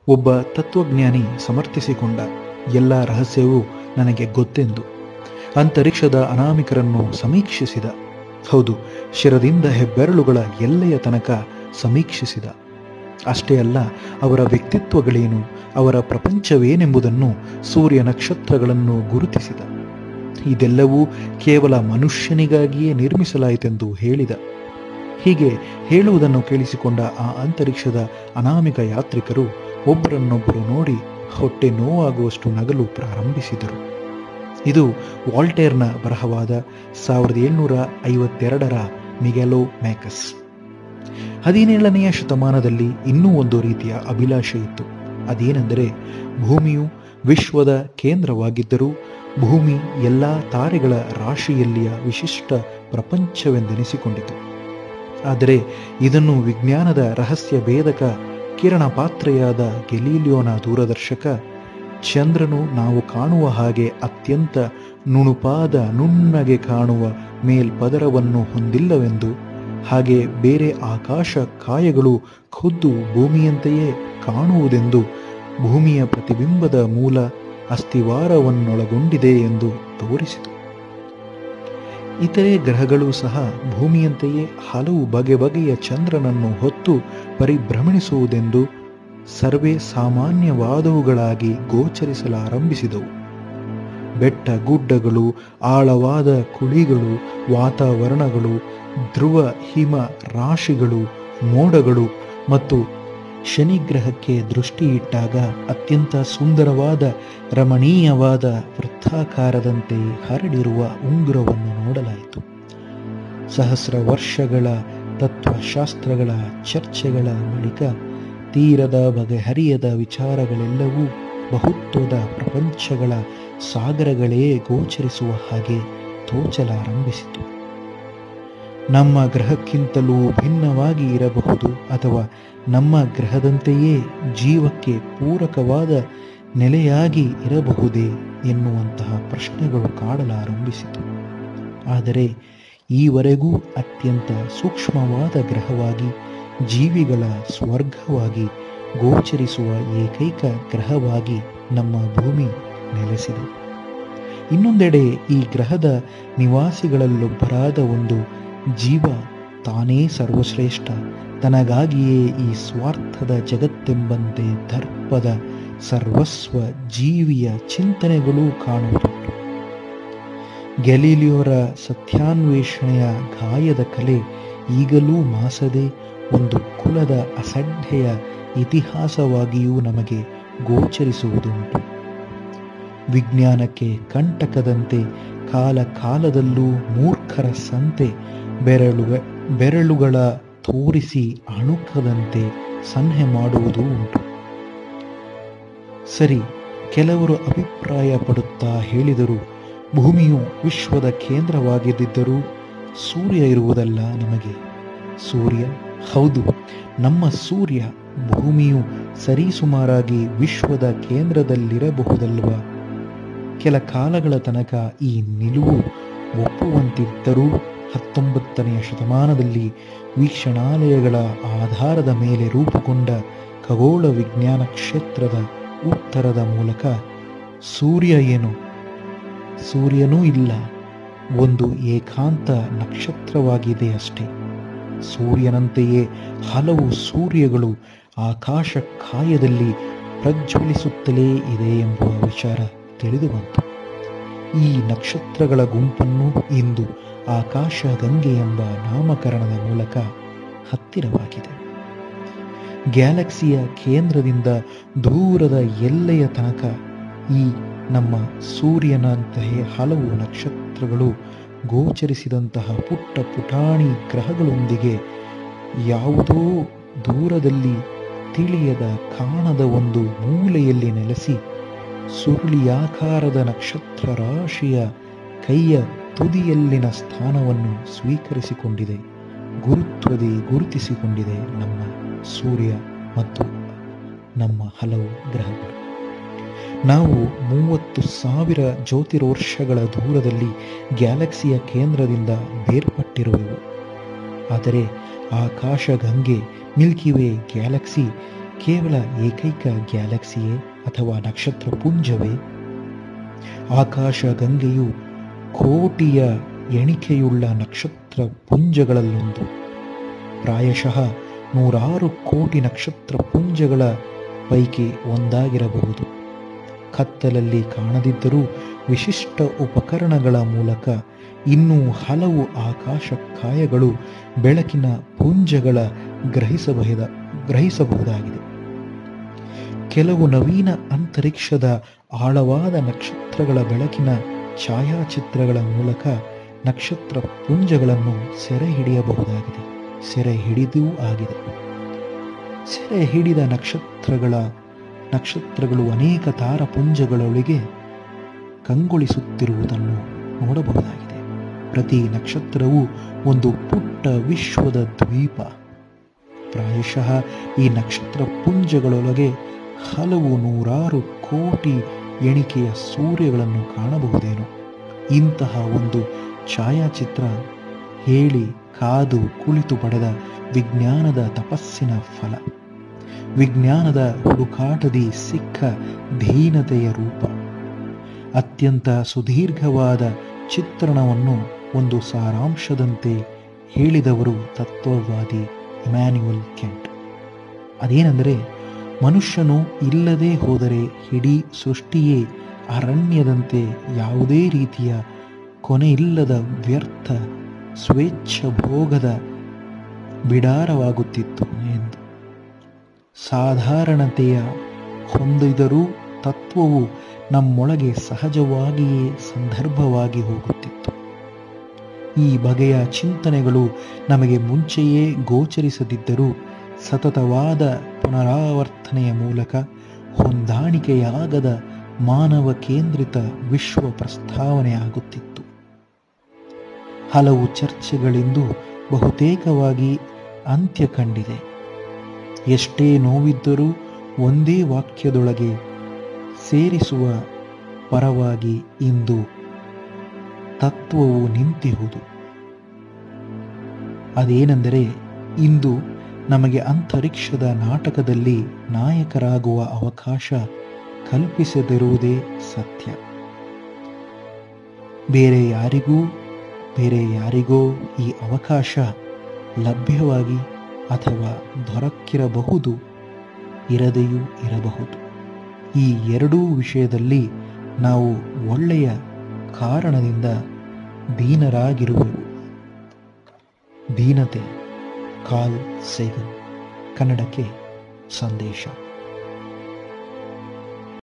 ಒಬ್ಬ ತತ್ವಜ್ಞಾನಿ ಸಮರ್ಥಿಸಿಕೊಂಡ ಎಲ್ಲ ರಹಸ್ಯವೂ ನನಗೆ ಗೊತ್ತೆಂದು ಅಂತರಿಕ್ಷದ ಅನಾಮಿಕರನ್ನು ಸಮೀಕ್ಷಿಸಿದ ಹೌದು ಶಿರದಿಂದ ಹೆಬ್ಬೆರಳುಗಳ ಎಲ್ಲೆಯ ತನಕ ಸಮೀಕ್ಷಿಸಿದ ಅಷ್ಟೇ ಅಲ್ಲ ಅವರ ವ್ಯಕ್ತಿತ್ವಗಳೇನು ಅವರ ಪ್ರಪಂಚವೇನೆಂಬುದನ್ನು ಸೂರ್ಯ ನಕ್ಷತ್ರಗಳನ್ನು ಗುರುತಿಸಿದ ಇದೆಲ್ಲವೂ ಕೇವಲ ಮನುಷ್ಯನಿಗಾಗಿಯೇ ನಿರ್ಮಿಸಲಾಯಿತೆಂದು ಹೇಳಿದ ಹೀಗೆ ಹೇಳುವುದನ್ನು ಕೇಳಿಸಿಕೊಂಡ ಆ ಅಂತರಿಕ್ಷದ ಅನಾಮಿಕ ಯಾತ್ರಿಕರು ಒಬ್ಬರನ್ನೊಬ್ಬರು ನೋಡಿ ಹೊಟ್ಟೆ ನೋವಾಗುವಷ್ಟು ನಗಲು ಪ್ರಾರಂಭಿಸಿದರು ಇದು ವಾಲ್ಟೇರ್ನ ಬರಹವಾದ ಸಾವಿರದ ಏಳ್ನೂರ ಐವತ್ತೆರಡರ ಮಿಗೆಲೋ ಮ್ಯಾಕಸ್ ಹದಿನೇಳನೆಯ ಶತಮಾನದಲ್ಲಿ ಇನ್ನೂ ಒಂದು ರೀತಿಯ ಅಭಿಲಾಷೆ ಇತ್ತು ಅದೇನೆಂದರೆ ಭೂಮಿಯು ವಿಶ್ವದ ಕೇಂದ್ರವಾಗಿದ್ದರೂ ಭೂಮಿ ಎಲ್ಲ ತಾರೆಗಳ ರಾಶಿಯಲ್ಲಿಯ ವಿಶಿಷ್ಟ ಪ್ರಪಂಚವೆಂದೆನಿಸಿಕೊಂಡಿತು ಆದರೆ ಇದನ್ನು ವಿಜ್ಞಾನದ ರಹಸ್ಯ ಭೇದಕ ಕಿರಣ ಪಾತ್ರೆಯಾದ ಗೆಲೀಲಿಯೋನ ದೂರದರ್ಶಕ ಚಂದ್ರನು ನಾವು ಕಾಣುವ ಹಾಗೆ ಅತ್ಯಂತ ನುಣುಪಾದ ನುಣ್ಣಗೆ ಕಾಣುವ ಮೇಲ್ಪದರವನ್ನು ಹೊಂದಿಲ್ಲವೆಂದು ಹಾಗೆ ಬೇರೆ ಆಕಾಶ ಕಾಯಗಳು ಖುದ್ದು ಭೂಮಿಯಂತೆಯೇ ಕಾಣುವುದೆಂದು ಭೂಮಿಯ ಪ್ರತಿಬಿಂಬದ ಮೂಲ ಅಸ್ಥಿವಾರವನ್ನೊಳಗೊಂಡಿದೆ ಎಂದು ತೋರಿಸಿತು ಇತರೆ ಗ್ರಹಗಳು ಸಹ ಭೂಮಿಯಂತೆಯೇ ಹಲವು ಬಗೆ ಬಗೆಯ ಚಂದ್ರನನ್ನು ಹೊತ್ತು ಪರಿಭ್ರಮಣಿಸುವುದೆಂದು ಸರ್ವೇ ಸಾಮಾನ್ಯವಾದವುಗಳಾಗಿ ಗೋಚರಿಸಲಾರಂಭಿಸಿದವು ಬೆಟ್ಟ ಗುಡ್ಡಗಳು ಆಳವಾದ ಕುಳಿಗಳು ವಾತಾವರಣಗಳು ಧ್ರುವ ಹಿಮ ರಾಶಿಗಳು ಮೋಡಗಳು ಮತ್ತು ಶನಿಗ್ರಹಕ್ಕೆ ದೃಷ್ಟಿಯಿಟ್ಟಾಗ ಅತ್ಯಂತ ಸುಂದರವಾದ ರಮಣೀಯವಾದ ವೃತ್ತಾಕಾರದಂತೆ ಹರಡಿರುವ ಉಂಗುರವನ್ನು ನೋಡಲಾಯಿತು ಸಹಸ್ರ ವರ್ಷಗಳ ತತ್ವಶಾಸ್ತ್ರಗಳ ಚರ್ಚೆಗಳ ಬಳಿಕ ತೀರದ ಬಗೆಹರಿಯದ ವಿಚಾರಗಳೆಲ್ಲವೂ ಬಹುತ್ವದ ಪ್ರಪಂಚಗಳ ಸಾಗರಗಳೇ ಗೋಚರಿಸುವ ಹಾಗೆ ತೋಚಲಾರಂಭಿಸಿತು ನಮ್ಮ ಗ್ರಹಕ್ಕಿಂತಲೂ ಭಿನ್ನವಾಗಿ ಇರಬಹುದು ಅಥವಾ ನಮ್ಮ ಗ್ರಹದಂತೆಯೇ ಜೀವಕ್ಕೆ ಪೂರಕವಾದ ನೆಲೆಯಾಗಿ ಇರಬಹುದೇ ಎನ್ನುವಂತಹ ಪ್ರಶ್ನೆಗಳು ಕಾಡಲಾರಂಭಿಸಿತು ಆದರೆ ಈವರೆಗೂ ಅತ್ಯಂತ ಸೂಕ್ಷ್ಮವಾದ ಗ್ರಹವಾಗಿ ಜೀವಿಗಳ ಸ್ವರ್ಗವಾಗಿ ಗೋಚರಿಸುವ ಏಕೈಕ ಗ್ರಹವಾಗಿ ನಮ್ಮ ಭೂಮಿ ನೆಲೆಸಿದೆ ಇನ್ನೊಂದೆಡೆ ಈ ಗ್ರಹದ ನಿವಾಸಿಗಳಲ್ಲೊಬ್ಬರಾದ ಒಂದು ಜೀವ ತಾನೇ ಸರ್ವಶ್ರೇಷ್ಠ ತನಗಾಗಿಯೇ ಈ ಸ್ವಾರ್ಥದ ಜಗತ್ತೆಂಬಂತೆ ದರ್ಪದ ಸರ್ವಸ್ವ ಜೀವಿಯ ಚಿಂತನೆಗಳೂ ಕಾಣುವುದುಂಟು ಗೆಲೀಲಿಯೋರ ಸತ್ಯಾನ್ವೇಷಣೆಯ ಗಾಯದ ಕಲೆ ಈಗಲೂ ಮಾಸದೆ ಒಂದು ಕುಲದ ಅಸಡ್ಡೆಯ ಇತಿಹಾಸವಾಗಿಯೂ ನಮಗೆ ಗೋಚರಿಸುವುದುಂಟು ವಿಜ್ಞಾನಕ್ಕೆ ಕಂಟಕದಂತೆ ಕಾಲ ಕಾಲದಲ್ಲೂ ಮೂರ್ಖರ ಸಂತೆ ಬೆರಳುಗ ಬೆರಳುಗಳ ತೋರಿಸಿ ಅಣುಕದಂತೆ ಸನ್ಹೆ ಮಾಡುವುದೂ ಉಂಟು ಸರಿ ಕೆಲವರು ಅಭಿಪ್ರಾಯ ಪಡುತ್ತಾ ಹೇಳಿದರು ಭೂಮಿಯು ವಿಶ್ವದ ಕೇಂದ್ರವಾಗಿದ್ದರೂ ಸೂರ್ಯ ಇರುವುದಲ್ಲ ನಮಗೆ ಸೂರ್ಯ ಹೌದು ನಮ್ಮ ಸೂರ್ಯ ಭೂಮಿಯು ಸರಿಸುಮಾರಾಗಿ ವಿಶ್ವದ ಕೇಂದ್ರದಲ್ಲಿರಬಹುದಲ್ವ ಕೆಲ ಕಾಲಗಳ ತನಕ ಈ ನಿಲುವು ಒಪ್ಪುವಂತಿದ್ದರೂ ಹತ್ತೊಂಬತ್ತನೆಯ ಶತಮಾನದಲ್ಲಿ ವೀಕ್ಷಣಾಲಯಗಳ ಆಧಾರದ ಮೇಲೆ ರೂಪುಗೊಂಡ ಖಗೋಳ ವಿಜ್ಞಾನ ಕ್ಷೇತ್ರದ ಉತ್ತರದ ಮೂಲಕ ಸೂರ್ಯ ಏನು ಸೂರ್ಯನೂ ಇಲ್ಲ ಒಂದು ಏಕಾಂತ ನಕ್ಷತ್ರವಾಗಿದೆ ಅಷ್ಟೇ ಸೂರ್ಯನಂತೆಯೇ ಹಲವು ಸೂರ್ಯಗಳು ಆಕಾಶ ಕಾಯದಲ್ಲಿ ಪ್ರಜ್ವಲಿಸುತ್ತಲೇ ಇದೆ ಎಂಬುವ ವಿಚಾರ ತಿಳಿದು ಬಂತು ಈ ನಕ್ಷತ್ರಗಳ ಗುಂಪನ್ನು ಇಂದು ಆಕಾಶ ಗಂಗೆ ಎಂಬ ನಾಮಕರಣದ ಮೂಲಕ ಹತ್ತಿರವಾಗಿದೆ ಗ್ಯಾಲಕ್ಸಿಯ ಕೇಂದ್ರದಿಂದ ದೂರದ ಎಲ್ಲೆಯ ತನಕ ಈ ನಮ್ಮ ಸೂರ್ಯನಂತೆಯೇ ಹಲವು ನಕ್ಷತ್ರಗಳು ಗೋಚರಿಸಿದಂತಹ ಪುಟ್ಟ ಪುಟಾಣಿ ಗ್ರಹಗಳೊಂದಿಗೆ ಯಾವುದೋ ದೂರದಲ್ಲಿ ತಿಳಿಯದ ಕಾಣದ ಒಂದು ಮೂಲೆಯಲ್ಲಿ ನೆಲೆಸಿ ಸುರುಳಿಯಾಕಾರದ ನಕ್ಷತ್ರ ರಾಶಿಯ ಕೈಯ ತುದಿಯಲ್ಲಿನ ಸ್ಥಾನವನ್ನು ಸ್ವೀಕರಿಸಿಕೊಂಡಿದೆ ಗುರುತ್ವದಿ ಗುರುತಿಸಿಕೊಂಡಿದೆ ನಮ್ಮ ಸೂರ್ಯ ಮತ್ತು ನಮ್ಮ ಹಲವು ಗ್ರಹಗಳು ನಾವು ಮೂವತ್ತು ಸಾವಿರ ಜ್ಯೋತಿರ್ವರ್ಷಗಳ ದೂರದಲ್ಲಿ ಗ್ಯಾಲಕ್ಸಿಯ ಕೇಂದ್ರದಿಂದ ಬೇರ್ಪಟ್ಟಿರುವೆವು ಆದರೆ ಆಕಾಶ ಗಂಗೆ ಮಿಲ್ಕಿವೇ ಗ್ಯಾಲಕ್ಸಿ ಕೇವಲ ಏಕೈಕ ಗ್ಯಾಲಕ್ಸಿಯೇ ಅಥವಾ ನಕ್ಷತ್ರ ಪುಂಜವೇ ಆಕಾಶ ಗಂಗೆಯು ಕೋಟಿಯ ಎಣಿಕೆಯುಳ್ಳ ನಕ್ಷತ್ರ ಪುಂಜಗಳಲ್ಲೊಂದು ಪ್ರಾಯಶಃ ನೂರಾರು ಕೋಟಿ ನಕ್ಷತ್ರ ಪುಂಜಗಳ ಪೈಕಿ ಒಂದಾಗಿರಬಹುದು ಕತ್ತಲಲ್ಲಿ ಕಾಣದಿದ್ದರೂ ವಿಶಿಷ್ಟ ಉಪಕರಣಗಳ ಮೂಲಕ ಇನ್ನೂ ಹಲವು ಆಕಾಶ ಕಾಯಗಳು ಬೆಳಕಿನ ಪುಂಜಗಳ ಗ್ರಹಿಸಬಹುದ ಗ್ರಹಿಸಬಹುದಾಗಿದೆ ಕೆಲವು ನವೀನ ಅಂತರಿಕ್ಷದ ಆಳವಾದ ನಕ್ಷತ್ರಗಳ ಬೆಳಕಿನ ಛಾಯಾಚಿತ್ರಗಳ ಮೂಲಕ ನಕ್ಷತ್ರ ಪುಂಜಗಳನ್ನು ಸೆರೆ ಹಿಡಿಯಬಹುದಾಗಿದೆ ಸೆರೆ ಹಿಡಿದೂ ಆಗಿದೆ ಸೆರೆ ಹಿಡಿದ ನಕ್ಷತ್ರಗಳ ನಕ್ಷತ್ರಗಳು ಅನೇಕ ತಾರಪುಂಜಗಳೊಳಗೆ ಕಂಗೊಳಿಸುತ್ತಿರುವುದನ್ನು ನೋಡಬಹುದಾಗಿದೆ ಪ್ರತಿ ನಕ್ಷತ್ರವು ಒಂದು ಪುಟ್ಟ ವಿಶ್ವದ ದ್ವೀಪ ಪ್ರಾಯಶಃ ಈ ನಕ್ಷತ್ರ ಪುಂಜಗಳೊಳಗೆ ಹಲವು ನೂರಾರು ಕೋಟಿ ಎಣಿಕೆಯ ಸೂರ್ಯಗಳನ್ನು ಕಾಣಬಹುದೇನೋ ಇಂತಹ ಒಂದು ಛಾಯಾಚಿತ್ರ ಹೇಳಿ ಕಾದು ಕುಳಿತು ಪಡೆದ ವಿಜ್ಞಾನದ ತಪಸ್ಸಿನ ಫಲ ವಿಜ್ಞಾನದ ಹುಡುಕಾಟದಿ ಸಿಕ್ಕ ದೀನತೆಯ ರೂಪ ಅತ್ಯಂತ ಸುದೀರ್ಘವಾದ ಚಿತ್ರಣವನ್ನು ಒಂದು ಸಾರಾಂಶದಂತೆ ಹೇಳಿದವರು ತತ್ವವಾದಿ ಇಮ್ಯಾನ್ಯುಯಲ್ ಕೆಂಟ್ ಅದೇನೆಂದರೆ ಮನುಷ್ಯನು ಇಲ್ಲದೆ ಹೋದರೆ ಇಡೀ ಸೃಷ್ಟಿಯೇ ಅರಣ್ಯದಂತೆ ಯಾವುದೇ ರೀತಿಯ ಕೊನೆಯಿಲ್ಲದ ವ್ಯರ್ಥ ಸ್ವೇಚ್ಛ ಭೋಗದ ಬಿಡಾರವಾಗುತ್ತಿತ್ತು ಎಂದು ಸಾಧಾರಣತೆಯ ಹೊಂದಿದರೂ ತತ್ವವು ನಮ್ಮೊಳಗೆ ಸಹಜವಾಗಿಯೇ ಸಂದರ್ಭವಾಗಿ ಹೋಗುತ್ತಿತ್ತು ಈ ಬಗೆಯ ಚಿಂತನೆಗಳು ನಮಗೆ ಮುಂಚೆಯೇ ಗೋಚರಿಸದಿದ್ದರೂ ಸತತವಾದ ಪುನರಾವರ್ತನೆಯ ಮೂಲಕ ಹೊಂದಾಣಿಕೆಯಾಗದ ಮಾನವ ಕೇಂದ್ರಿತ ವಿಶ್ವ ಪ್ರಸ್ತಾವನೆಯಾಗುತ್ತಿತ್ತು ಹಲವು ಚರ್ಚೆಗಳಿಂದು ಬಹುತೇಕವಾಗಿ ಅಂತ್ಯ ಕಂಡಿದೆ ಎಷ್ಟೇ ನೋವಿದ್ದರೂ ಒಂದೇ ವಾಕ್ಯದೊಳಗೆ ಸೇರಿಸುವ ಪರವಾಗಿ ಇಂದು ತತ್ವವು ನಿಂತಿಹುದು ಅದೇನೆಂದರೆ ಇಂದು ನಮಗೆ ಅಂತರಿಕ್ಷದ ನಾಟಕದಲ್ಲಿ ನಾಯಕರಾಗುವ ಅವಕಾಶ ಕಲ್ಪಿಸದಿರುವುದೇ ಸತ್ಯ ಬೇರೆ ಯಾರಿಗೂ ಬೇರೆ ಯಾರಿಗೋ ಈ ಅವಕಾಶ ಲಭ್ಯವಾಗಿ ಅಥವಾ ದೊರಕಿರಬಹುದು ಇರದೆಯೂ ಇರಬಹುದು ಈ ಎರಡೂ ವಿಷಯದಲ್ಲಿ ನಾವು ಒಳ್ಳೆಯ ಕಾರಣದಿಂದ ದೀನರಾಗಿರುವೆವು ದೀನತೆ ಕಾಲ್ ಸೇಗನ್ ಕನ್ನಡಕ್ಕೆ ಸಂದೇಶ